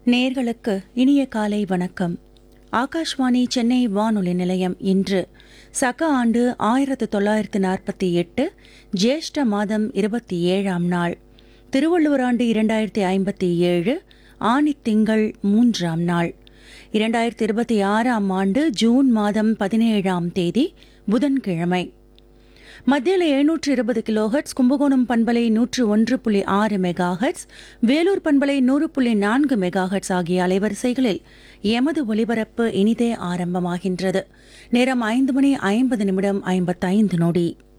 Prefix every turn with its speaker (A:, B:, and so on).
A: நேர்களுக்கு இனிய காலை வணக்கம் ஆகாஷ்வாணி சென்னை வானொலி நிலையம் இன்று சக ஆண்டு ஆயிரத்து தொள்ளாயிரத்து நாற்பத்தி எட்டு ஜேஷ்ட மாதம் இருபத்தி ஏழாம் நாள் திருவள்ளுவர் ஆண்டு இரண்டாயிரத்தி ஐம்பத்தி ஏழு ஆணித் திங்கள் மூன்றாம் நாள் இரண்டாயிரத்தி இருபத்தி ஆறாம் ஆண்டு ஜூன் மாதம் பதினேழாம் தேதி புதன்கிழமை மத்தியில் எழுநூற்று இருபது கிலோஹெட்ஸ் கும்பகோணம் பண்பலை நூற்று ஒன்று புள்ளி ஆறு மெகாஹெட்ஸ் வேலூர் பண்பலை நூறு புள்ளி நான்கு மெகாஹெட்ஸ் ஆகிய அலைவரிசைகளில் எமது ஒலிபரப்பு இனிதே ஆரம்பமாகின்றது நேரம் ஐந்து மணி ஐம்பது நிமிடம் ஐம்பத்தைந்து நொடி